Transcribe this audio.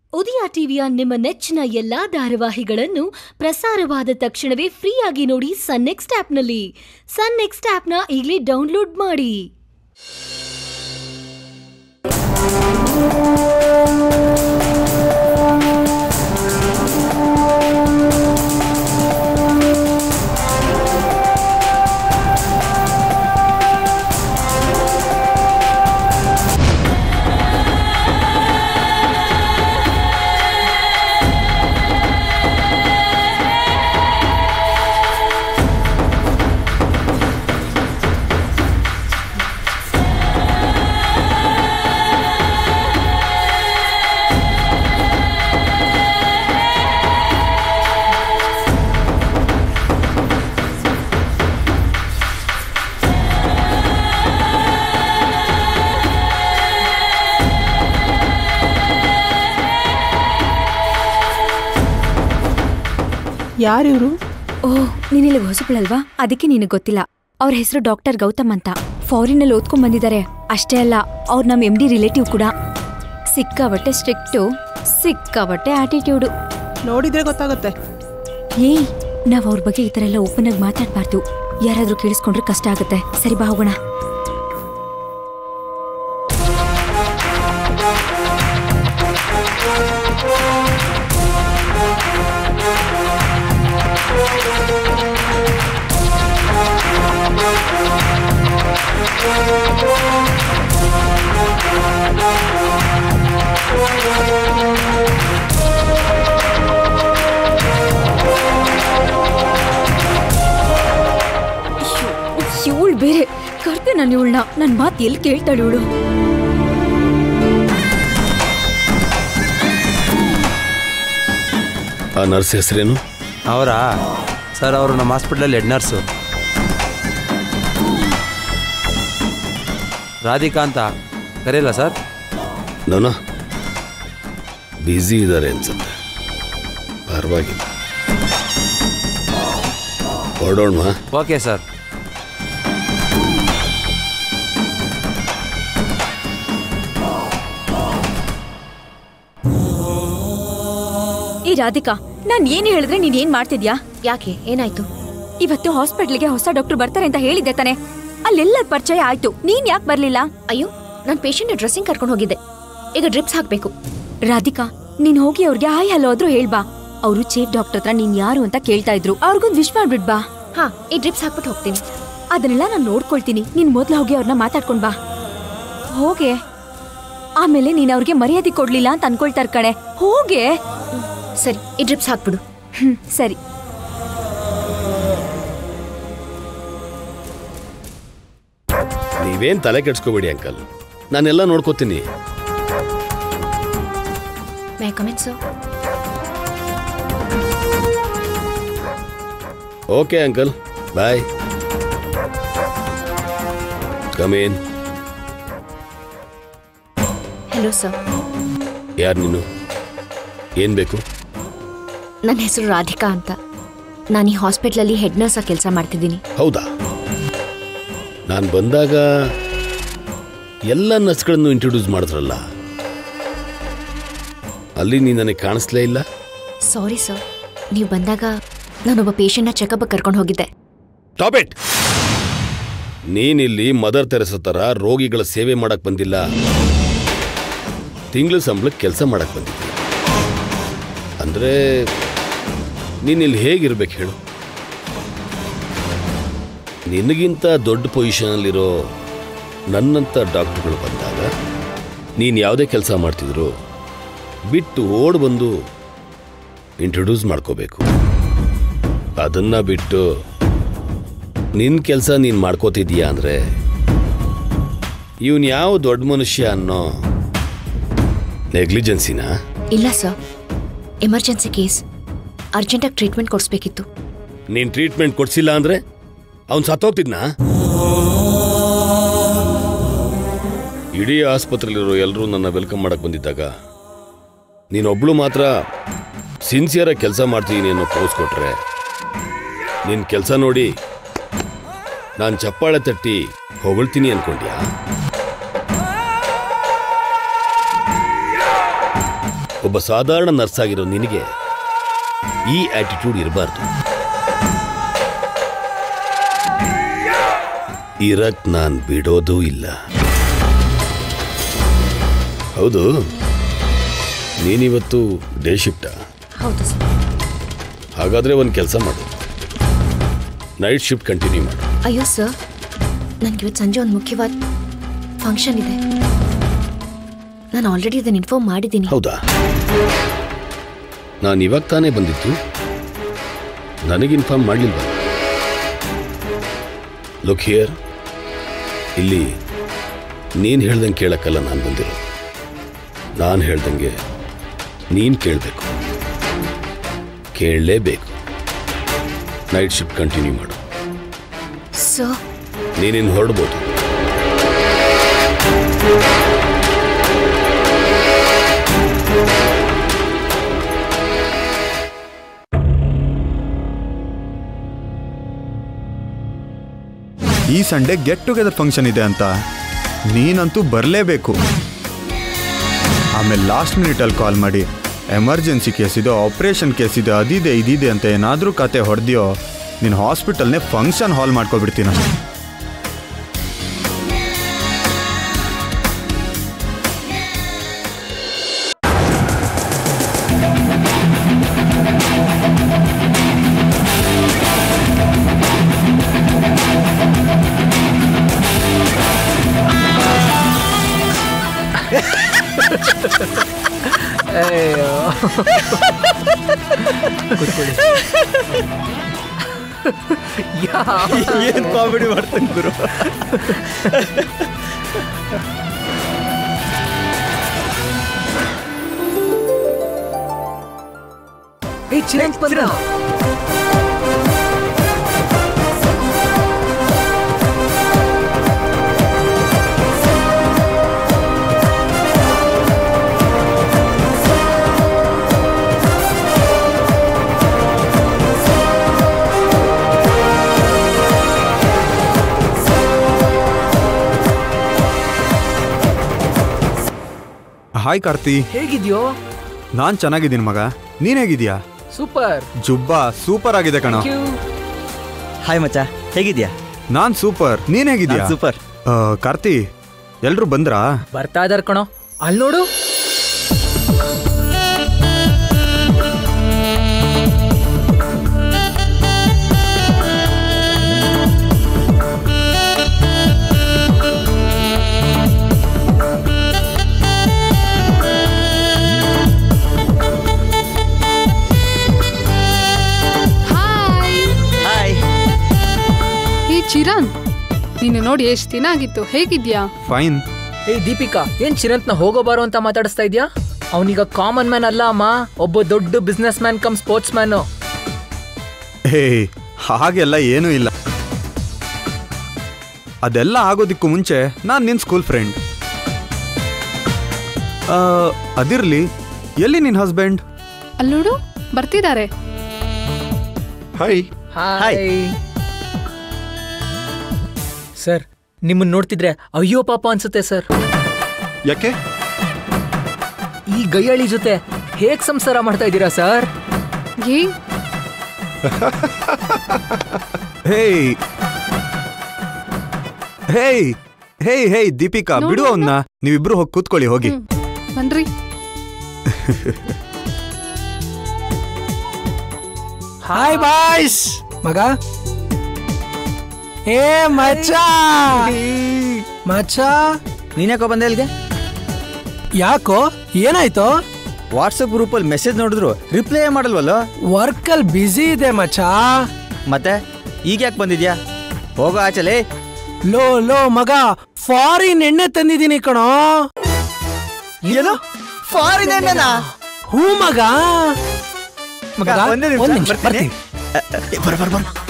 ಉದಯ ಟಿವಿಯ ನಿಮ್ಮ ನೆಚ್ಚಿನ ಎಲ್ಲಾ ಧಾರಾವಾಹಿಗಳನ್ನು ಪ್ರಸಾರವಾದ ತಕ್ಷಣವೇ ಫ್ರೀಯಾಗಿ ನೋಡಿ ಸನ್ ನೆಕ್ಸ್ಟ್ ಆಪ್ನಲ್ಲಿ ಸನ್ ನೆಕ್ಸ್ಟ್ ಆಪ್ನ ಈಗಲೇ ಡೌನ್ಲೋಡ್ ಮಾಡಿ ಯಾರಿವ್ರು ಓಹ್ ನೀನಿಲ್ಲಿ ಹೊಸಬಳಲ್ವಾ ಅದಕ್ಕೆ ನಿನಗೆ ಗೊತ್ತಿಲ್ಲ ಅವ್ರ ಹೆಸರು ಡಾಕ್ಟರ್ ಗೌತಮ್ ಅಂತ ಫಾರಿನಲ್ಲಿ ಓದ್ಕೊಂಡ್ ಬಂದಿದ್ದಾರೆ ಅಷ್ಟೇ ಅಲ್ಲ ಅವ್ರು ನಮ್ಮ ಎಮ್ ಡಿ ರಿಲೇಟಿವ್ ಕೂಡ ಸಿಕ್ಕಾಬಟ್ಟೆ ಸ್ಟ್ರಿಕ್ಟು ಸಿಕ್ಕಾಬಟ್ಟೆ ಆಟಿಟ್ಯೂಡು ನೋಡಿದ್ರೆ ಗೊತ್ತಾಗುತ್ತೆ ಏಯ್ ನಾವ್ ಅವ್ರ ಬಗ್ಗೆ ಈ ಥರ ಎಲ್ಲ ಓಪನ್ ಆಗಿ ಮಾತಾಡ್ಬಾರ್ದು ಯಾರಾದ್ರೂ ಕೇಳಿಸ್ಕೊಂಡ್ರೆ ಕಷ್ಟ ಆಗುತ್ತೆ ಸರಿ ಬಾ ಹೋಗೋಣ ಇವಳು ಬೇರೆ ಕರ್ತೆ ನಾನು ಇವಳನ್ನ ನನ್ನ ಮಾತು ಎಲ್ಲಿ ಕೇಳ್ತಾಳೆ ಇವಳು ಆ ನರ್ಸ್ ಹೆಸರೇನು ಅವರಾ ಸರ್ ಅವರು ನಮ್ಮ ಹಾಸ್ಪಿಟ್ಲಲ್ಲಿ ಹೆಡ್ ನರ್ಸು ರಾಧಿಕಾ ಅಂತ ಕರೆಯಲ್ಲ ಸರ್ ನೋನ ಬ್ಯುಸಿ ಇದ್ದಾರೆ ಅನ್ಸುತ್ತೆ ಪರವಾಗಿಲ್ಲ ಹೊರಡೋಣ ಓಕೆ ಸರ್ ಈ ರಾಧಿಕಾ ನಾನ್ ಏನ್ ಹೇಳಿದ್ರೆ ನೀನ್ ಏನ್ ಮಾಡ್ತಿದ್ಯಾ ಯಾಕೆ ಏನಾಯ್ತು ಇವತ್ತು ಹಾಸ್ಪಿಟ್ಲಿಗೆ ಹೊಸ ಡಾಕ್ಟರ್ ಬರ್ತಾರೆ ಅಂತ ಹೇಳಿದ್ದೆ ತಾನೆ ಅಲ್ಲೆಲ್ಲ ಪರಿಚಯ ಆಯ್ತು ನೀನ್ ಯಾಕೆ ಬರ್ಲಿಲ್ಲ ಅಯ್ಯೋ ನಾನು ಪೇಷಂಟ್ ಡ್ರೆಸ್ಸಿಂಗ್ ಕರ್ಕೊಂಡು ಹೋಗಿದ್ದೆ ಈಗ ಡ್ರಿಪ್ಸ್ ಹಾಕ್ಬೇಕು ರಾಧಿಕಾ ನೀನ್ ಹೋಗಿ ಅವ್ರಿಗೆ ಹಾಯ್ ಹಲೋ ಆದ್ರೂ ಹೇಳ್ಬಾ ಅವರು ಚೀಫ್ ಡಾಕ್ಟರ್ ಹತ್ರ ನೀನ್ ಯಾರು ಅಂತ ಕೇಳ್ತಾ ಇದ್ರು ಅವ್ರಿಗೊಂದ್ ವಿಶ್ ಮಾಡ್ಬಿಡ್ ಬಾ ಹಾ ಈ ಡ್ರಿಪ್ಸ್ ಹಾಕ್ಬಿಟ್ಟು ಹೋಗ್ತೀನಿ ಅದನ್ನೆಲ್ಲ ನಾನು ನೋಡ್ಕೊಳ್ತೀನಿ ನೀನ್ ಮೊದ್ಲು ಹೋಗಿ ಅವ್ರನ್ನ ಮಾತಾಡ್ಕೊಂಡ್ ಬಾ ಹೋಗೆ ಆಮೇಲೆ ನೀನ್ ಅವ್ರಿಗೆ ಮರ್ಯಾದೆ ಕೊಡ್ಲಿಲ್ಲ ಅಂತ ಅನ್ಕೊಳ್ತಾರ ಕಣೆ ಹೋಗೆ ಸರಿ ಈ ಡ್ರಿಪ್ಸ್ ಹಾಕ್ಬಿಡು ಹ್ಮ್ ಸರಿ ನೀವೇನ್ ತಲೆ ಕೆಡ್ಸ್ಕೋಬೇಡಿ ಅಂಕಲ್ ನಾನೆಲ್ಲ ನೋಡ್ಕೋತೀನಿ my comment sir okay uncle bye come in hello sir ಯಾರು ನೀನು ಏನ್ ಬೇಕು ನನ್ನ ಹೆಸರು ರಾಧಿಕಾ ಅಂತ ನಾನು ಈ ಹಾಸ್ಪಿಟ್ಲಲ್ಲಿ ಹೆಡ್ ನರ್ಸ್ ಆಗಿ ಕೆಲಸ ಮಾಡ್ತಿದ್ದೀನಿ ಹೌದಾ ನಾನು ಬಂದಾಗ ಎಲ್ಲ ನರ್ಸ್ಗಳನ್ನು ಇಂಟ್ರೊಡ್ಯೂಸ್ ಮಾಡಿದ್ರಲ್ಲ ಅಲ್ಲಿ ನೀ ನನಗೆ ಕಾಣಿಸ್ಲೇ ಇಲ್ಲ ಸಾರಿ ಸರ್ ನೀವು ಬಂದಾಗ ನಾನೊಬ್ಬ ಪೇಷಂಟ್ನ ಚೆಕಪ್ ಕರ್ಕೊಂಡು ಹೋಗಿದ್ದೆ ಟಾಪ್ ಇಟ್ ನೀನಿಲ್ಲಿ ಮದರ್ ತೆರೆಸೋ ಥರ ರೋಗಿಗಳ ಸೇವೆ ಮಾಡಕ್ ಬಂದಿಲ್ಲ ತಿಂಗಳ ಸಂಬಳಕ್ಕೆ ಕೆಲಸ ಮಾಡಕ್ ಬಂದಿದ್ದೆ ಅಂದ್ರೆ ನೀನಿಲ್ಲಿ ಹೇಗಿರ್ಬೇಕು ಹೇಳು ನಿನಗಿಂತ ದೊಡ್ಡ ಪೊಸಿಷನಲ್ಲಿರೋ ನನ್ನಂಥ ಡಾಕ್ಟರ್ಗಳು ಬಂದಾಗ ನೀನು ಯಾವುದೇ ಕೆಲಸ ಮಾಡ್ತಿದ್ರು ಬಿಟ್ಟು ಓಡ್ ಬಂದು ಇಂಟ್ರೊಡ್ಯೂಸ್ ಮಾಡ್ಕೋಬೇಕು ಅದನ್ನ ಬಿಟ್ಟು ನಿನ್ನ ಕೆಲಸ ನೀನು ಮಾಡ್ಕೋತಿದ್ದೀಯಾ ಅಂದರೆ ಇವನ್ ಯಾವ ದೊಡ್ಡ ಮನುಷ್ಯ ಅನ್ನೋ ನೆಗ್ಲಿಜೆನ್ಸಿನಾ ಇಲ್ಲ ಸರ್ ಎಮರ್ಜೆನ್ಸಿ ಕೇಸ್ ಅರ್ಜೆಂಟಾಗಿ ಟ್ರೀಟ್ಮೆಂಟ್ ಕೊಡಿಸ್ಬೇಕಿತ್ತು ನೀನು ಟ್ರೀಟ್ಮೆಂಟ್ ಕೊಡ್ಸಿಲ್ಲ ಅಂದರೆ ಅವನು ಸತ್ತೋಗ್ತಿದ್ನಾ ಇಡೀ ಆಸ್ಪತ್ರೆಯಲ್ಲಿರೋ ಎಲ್ಲರೂ ನನ್ನ ವೆಲ್ಕಮ್ ಮಾಡಕ್ಕೆ ಬಂದಿದ್ದಾಗ ನೀನೊಬ್ಳು ಮಾತ್ರ ಸಿನ್ಸಿಯರಾಗಿ ಕೆಲಸ ಮಾಡ್ತೀನಿ ಅನ್ನೋ ಪೋಸ್ ಕೊಟ್ರೆ ನಿನ್ನ ಕೆಲಸ ನೋಡಿ ನಾನು ಚಪ್ಪಾಳೆ ತಟ್ಟಿ ಹೊಗಳ್ತೀನಿ ಅನ್ಕೊಂಡ್ಯಾ ಒಬ್ಬ ಸಾಧಾರಣ ನರ್ಸ್ ಆಗಿರೋ ನಿನಗೆ ಈ ಆಟಿಟ್ಯೂಡ್ ಇರಬಾರ್ದು ಇರಕ್ ನಾನ್ ಬಿಡೋದೂ ಇಲ್ಲ ಹೌದು ನೀನಿವತ್ತು ಡೇ ಶಿಫ್ಟಾ ಹೌದು ಸರ್ ಹಾಗಾದ್ರೆ ಒಂದು ಕೆಲಸ ಮಾಡು ನೈಟ್ ಶಿಫ್ಟ್ ಕಂಟಿನ್ಯೂ ಮಾಡು ಅಯ್ಯೋ ಸರ್ ನನಗೆ ಇವತ್ತು ಸಂಜೆ ಒಂದು ಮುಖ್ಯವಾದ ಫಂಕ್ಷನ್ ಇದೆ ನಾನು ಆಲ್ರೆಡಿ ಇದನ್ನು ಇನ್ಫಾರ್ಮ್ ಮಾಡಿದ್ದೀನಿ ಹೌದಾ ನಾನು ಇವಾಗ ತಾನೇ ಬಂದಿತ್ತು ನನಗೆ ಇನ್ಫಾರ್ಮ್ ಮಾಡಲಿಲ್ವ ಲುಕ್ ಹಿಯರ್ ಇಲ್ಲಿ ನೀನು ಹೇಳ್ದಂಗೆ ಕೇಳಕ್ಕಲ್ಲ ನಾನು ಬಂದಿರೋ ನಾನು ಹೇಳ್ದಂಗೆ ನೀನು ಕೇಳಬೇಕು ಕೇಳಲೇಬೇಕು ನೈಟ್ ಶಿಫ್ಟ್ ಕಂಟಿನ್ಯೂ ಮಾಡು ಸರ್ ನೀನಿನ್ನು ಹೊರಡ್ಬೋದು ಈ ಸಂಡೇ ಗೆಟ್ ಟುಗೆದರ್ ಫಂಕ್ಷನ್ ಇದೆ ಅಂತ ನೀನಂತೂ ಬರಲೇಬೇಕು ಆಮೇಲೆ ಲಾಸ್ಟ್ ಮಿನಿಟಲ್ಲಿ ಕಾಲ್ ಮಾಡಿ ಎಮರ್ಜೆನ್ಸಿ ಕೇಸ್ ಇದೆ ಆಪ್ರೇಷನ್ ಕೇಸ್ ಇದೆ ಅದಿದೆ ಇದಿದೆ ಅಂತ ಏನಾದರೂ ಕತೆ ಹೊಡೆದ್ಯೋ ನೀನು ಹಾಸ್ಪಿಟಲ್ನೇ ಫಂಕ್ಷನ್ ಹಾಲ್ ಮಾಡ್ಕೊಬಿಡ್ತೀನಿ ಅಷ್ಟೇ ಏನು ಕಾಮಿಡಿ ಮಾಡ್ತಾನೆ ಗುರು ಏ ಚಿರಂಗ್ ಬಂದ ಹಾಯ್ ಕಾರ್ತಿ ಹೇಗಿದ್ಯೋ ನಾನು ಚೆನ್ನಾಗಿದ್ದೀನಿ ಮಗ ನೀನ್ ಹೇಗಿದ್ಯಾ ಸೂಪರ್ ಜುಬ್ಬ ಸೂಪರ್ ಆಗಿದೆ ಕಣ ಹಾಯ್ ಮಚ್ಚ ಹೇಗಿದ್ಯಾ ನಾನ್ ಸೂಪರ್ ನೀನ್ ಹೇಗಿದ್ಯಾ ಸೂಪರ್ ಆ, ಕಾರ್ತಿ ಎಲ್ರು ಬಂದ್ರಾ ಬರ್ತಾ ಇದಾರ ಕಣೋ ಅಲ್ಲಿ ನೋಡು ಹಾಯ್ ಹಾಯ್ ಹೇ ಚಿರಣ್ ನೀನು ನೋಡಿ ಎಷ್ಟು ದಿನ ಆಗಿತ್ತು ಹೇಗಿದ್ಯಾ ಫೈನ್ ಏ ದೀಪಿಕಾ ಏನ್ ಚಿರಂತ್ನ ಹೋಗೋ ಬಾರೋ ಅಂತ ಮಾತಾಡಿಸ್ತಾ ಇದ್ಯಾ ಅವನೀಗ ಕಾಮನ್ ಮ್ಯಾನ್ ಅಲ್ಲ ಅಮ್ಮ ಒಬ್ಬ ದೊಡ್ಡ businessman come sportsman hey ಹಾಗೆಲ್ಲ ಏನೂ ಇಲ್ಲ ಅದೆಲ್ಲ ಆಗೋದಕ್ಕೂ ಮುಂಚೆ ನಾನು ನಿನ್ನ ಸ್ಕೂಲ್ ಫ್ರೆಂಡ್ ಅದಿರ್ಲಿ ಎಲ್ಲಿ ನಿನ್ನ ಹಸ್ಬೆಂಡ್ ಅಲ್ಲಿ ನೋಡು ಬರ್ತಿದ್ದಾರೆ ಹಾಯ್ ಹಾಯ್ ಸರ್ ನಿಮ್ಮನ್ನ ನೋಡ್ತಿದ್ರೆ ಅಯ್ಯೋ ಪಾಪ ಅನ್ಸುತ್ತೆ ಸರ್ ಯಾಕೆ ಈ ಗೈಯಳಿ ಜೊತೆ ಹೇಗ್ ಸಂಸಾರ ಮಾಡ್ತಾ ಇದ್ದೀರಾ ಸರ್ ಏ ಹೇಯ್ ಹೇಯ್ ಹೇಯ್ ಹೇಯ್ ದೀಪಿಕಾ ನೋಡು, ಬಿಡು ಅವನ್ನ ನೀವಿಬ್ರು ಹೋಗಿ ಕೂತ್ಕೊಳ್ಳಿ ಹೋಗಿ ಹ್ಮ್. ಬನ್ರಿ ಹಾಯ್ ಬಾಯ್ಸ್ ಮಗ ಏ ಮಚ್ಚ ಮಚ್ಚ ನೀನ್ಯಾಕೋ ಬಂದೆ ಇಲ್ಲಿಗೆ ಯಾಕೋ ಏನಾಯ್ತು ವಾಟ್ಸಪ್ ಗ್ರೂಪಲ್ಲಿ ಮೆಸೇಜ್ ನೋಡಿದ್ರು ರಿಪ್ಲೈ ಮಾಡಲ್ವಲ್ಲೋ ವರ್ಕಲ್ ಬ್ಯುಸಿ ಇದೆ ಮಚ್ಚ ಮತ್ತೆ ಈಗ ಯಾಕೆ ಬಂದಿದ್ಯಾ ಹೋಗೋ ಆಚಲೆ ಲೋ ಲೋ ಮಗ ಫಾರಿನ್ ಎಣ್ಣೆ ತಂದಿದ್ದೀನಿ ಕಣೋ ಏನು ಫಾರಿನ್ ಎಣ್ಣೆನಾ ಹೂ ಮಗ ಮಗ, ಮಗ, ಒಂದೇ ನಿಮಿಷ, ಒಂದ್ ನಿಮಿಷ ಬರ್ತೀನಿ. ಬರ್ತೀನಿ ಬರ್ ಬರ್ ಬರ್